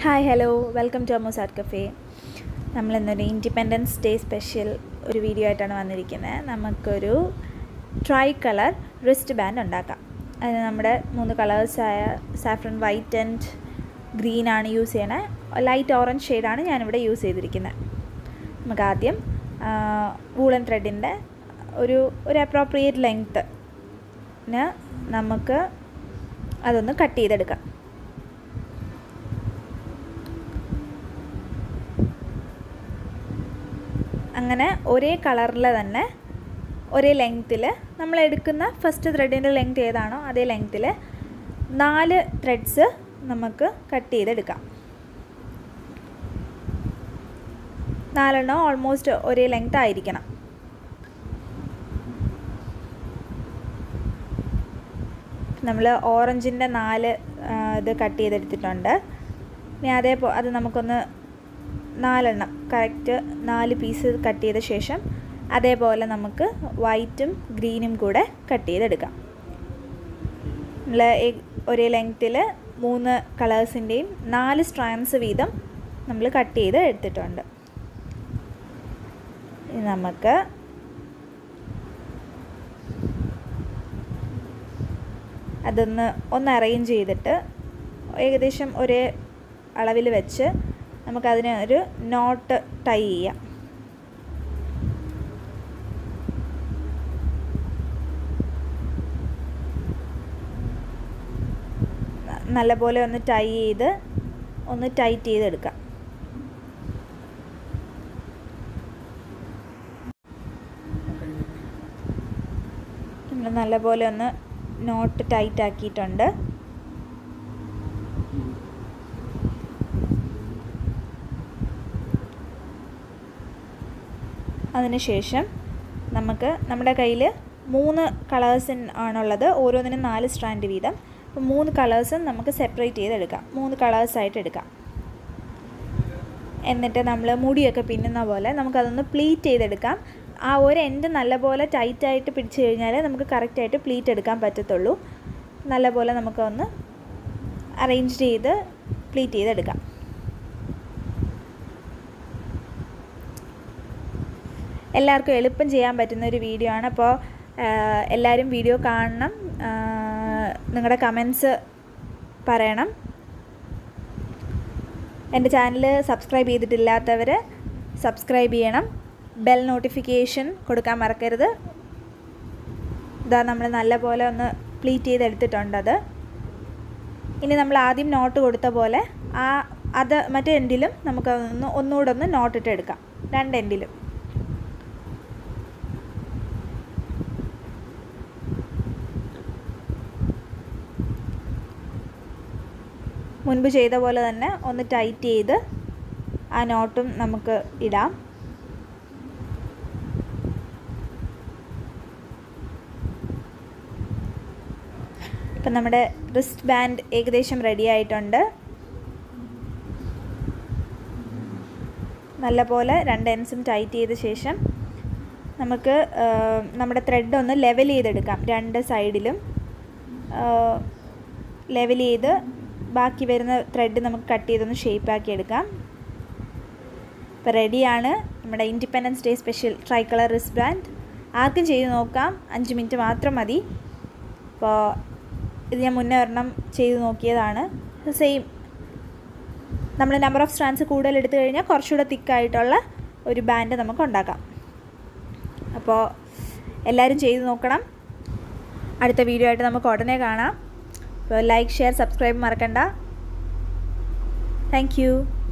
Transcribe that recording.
hi hello welcome to Amos art cafe നമ്മളിന്നൊരു independence day special ഒരു video ആയിട്ടാണ് വന്നിരിക്കുന്നത് നമുക്കൊരു ട്രൈ കളർ റിസ്റ്റ് ബാൻഡ് ഉണ്ടാക്കാം അതിന് നമ്മുടെ മൂന്ന് കളേഴ്സായ സാഫ്രൺ വൈറ്റ് ആൻഡ് ഗ്രീൻ ആണ് യൂസ് ചെയ്യണേ ലൈറ്റ് ഓറഞ്ച് ഷെയ്ഡാണ് ഞാനിവിടെ യൂസ് ചെയ്തിരിക്കുന്നത് നമുക്ക് ആദ്യം വൂളൻ ത്രെഡിൻ്റെ ഒരു ഒരു അപ്രോപ്രിയേറ്റ് ലെങ്ത്തിന് നമുക്ക് അതൊന്ന് കട്ട് ചെയ്തെടുക്കാം അങ്ങനെ ഒരേ കളറിൽ തന്നെ ഒരേ ലെങ്ത്തിൽ നമ്മൾ എടുക്കുന്ന ഫസ്റ്റ് ത്രെഡിൻ്റെ ലെങ്ത് ഏതാണോ അതേ ലെങ്ത്തിൽ നാല് ത്രെഡ്സ് നമുക്ക് കട്ട് ചെയ്തെടുക്കാം നാലെണ്ണം ഓൾമോസ്റ്റ് ഒരേ ലെങ്ത് ആയിരിക്കണം നമ്മൾ ഓറഞ്ചിൻ്റെ നാല് ഇത് കട്ട് ചെയ്തെടുത്തിട്ടുണ്ട് ഇനി അതേപോ അത് നമുക്കൊന്ന് നാലെണ്ണം കറക്റ്റ് നാല് പീസ് കട്ട് ചെയ്ത ശേഷം അതേപോലെ നമുക്ക് വൈറ്റും ഗ്രീനും കൂടെ കട്ട് ചെയ്തെടുക്കാം നമ്മൾ ഒരേ ലെങ്ത്തിൽ മൂന്ന് കളേഴ്സിൻ്റെയും നാല് സ്ട്രാൻസ് വീതം നമ്മൾ കട്ട് ചെയ്ത് എടുത്തിട്ടുണ്ട് നമുക്ക് അതൊന്ന് ഒന്ന് അറേഞ്ച് ചെയ്തിട്ട് ഏകദേശം ഒരേ അളവിൽ വെച്ച് നമുക്കതിന് ഒരു നോട്ട് ടൈ ചെയ്യാം നല്ലപോലെ ഒന്ന് ടൈ ചെയ്ത് ഒന്ന് ടൈറ്റ് ചെയ്തെടുക്കാം നമ്മൾ നല്ലപോലെ ഒന്ന് നോട്ട് ടൈറ്റ് ആക്കിയിട്ടുണ്ട് അതിനുശേഷം നമുക്ക് നമ്മുടെ കയ്യിൽ മൂന്ന് കളേഴ്സ് ആണുള്ളത് ഓരോന്നിനും നാല് സ്ട്രാൻഡ് വീതം അപ്പോൾ മൂന്ന് കളേഴ്സും നമുക്ക് സെപ്പറേറ്റ് ചെയ്തെടുക്കാം മൂന്ന് കളേഴ്സായിട്ട് എടുക്കാം എന്നിട്ട് നമ്മൾ മുടിയൊക്കെ പിന്നുന്ന പോലെ നമുക്കതൊന്ന് പ്ലീറ്റ് ചെയ്തെടുക്കാം ആ ഒരു എൻഡ് നല്ലപോലെ ടൈറ്റായിട്ട് പിടിച്ചു കഴിഞ്ഞാൽ നമുക്ക് കറക്റ്റായിട്ട് പ്ലീറ്റ് എടുക്കാൻ പറ്റത്തുള്ളൂ നല്ലപോലെ നമുക്കൊന്ന് അറേഞ്ച് ചെയ്ത് പ്ലീറ്റ് ചെയ്തെടുക്കാം എല്ലാവർക്കും എളുപ്പം ചെയ്യാൻ പറ്റുന്ന ഒരു വീഡിയോ ആണ് അപ്പോൾ എല്ലാവരും വീഡിയോ കാണണം നിങ്ങളുടെ കമൻസ് പറയണം എൻ്റെ ചാനൽ സബ്സ്ക്രൈബ് ചെയ്തിട്ടില്ലാത്തവർ സബ്സ്ക്രൈബ് ചെയ്യണം ബെൽ നോട്ടിഫിക്കേഷൻ കൊടുക്കാൻ മറക്കരുത് ഇതാ നമ്മൾ നല്ലപോലെ ഒന്ന് പ്ലീറ്റ് ചെയ്തെടുത്തിട്ടുണ്ട് അത് ഇനി നമ്മൾ ആദ്യം നോട്ട് കൊടുത്ത പോലെ ആ അത് മറ്റേ എൻഡിലും നമുക്ക് ഒന്ന് ഒന്നുകൂടെ ഒന്ന് നോട്ടിട്ട് എടുക്കാം രണ്ട് എൻഡിലും മുൻപ് ചെയ്ത പോലെ തന്നെ ഒന്ന് ടൈറ്റ് ചെയ്ത് ആ നോട്ടും നമുക്ക് ഇടാം ഇപ്പം നമ്മുടെ റിസ്റ്റ് ബാൻഡ് ഏകദേശം റെഡി ആയിട്ടുണ്ട് നല്ലപോലെ രണ്ട് എൻസും ടൈറ്റ് ചെയ്ത ശേഷം നമുക്ക് നമ്മുടെ ത്രെഡ് ഒന്ന് ലെവൽ ചെയ്തെടുക്കാം രണ്ട് സൈഡിലും ലെവൽ ചെയ്ത് ബാക്കി വരുന്ന ത്രെഡ് നമുക്ക് കട്ട് ചെയ്തൊന്ന് ഷേപ്പാക്കി എടുക്കാം ഇപ്പോൾ റെഡിയാണ് നമ്മുടെ independence day special try colour റിസ് ബ്രാൻഡ് ആർക്കും ചെയ്ത് നോക്കാം അഞ്ച് മിനിറ്റ് മാത്രം മതി അപ്പോൾ ഇത് ഞാൻ മുന്നേ ഒരെണ്ണം ചെയ്ത് നോക്കിയതാണ് സെയിം നമ്മൾ നമ്പർ ഓഫ് സ്ട്രാൻസ് കൂടുതൽ എടുത്തു കഴിഞ്ഞാൽ കുറച്ചുകൂടെ തിക്കായിട്ടുള്ള ഒരു ബാൻഡ് നമുക്ക് ഉണ്ടാക്കാം അപ്പോൾ എല്ലാവരും ചെയ്ത് നോക്കണം അടുത്ത വീഡിയോ ആയിട്ട് നമുക്ക് ഉടനെ കാണാം അപ്പോൾ ലൈക്ക് ഷെയർ സബ്സ്ക്രൈബ് മറക്കണ്ട താങ്ക്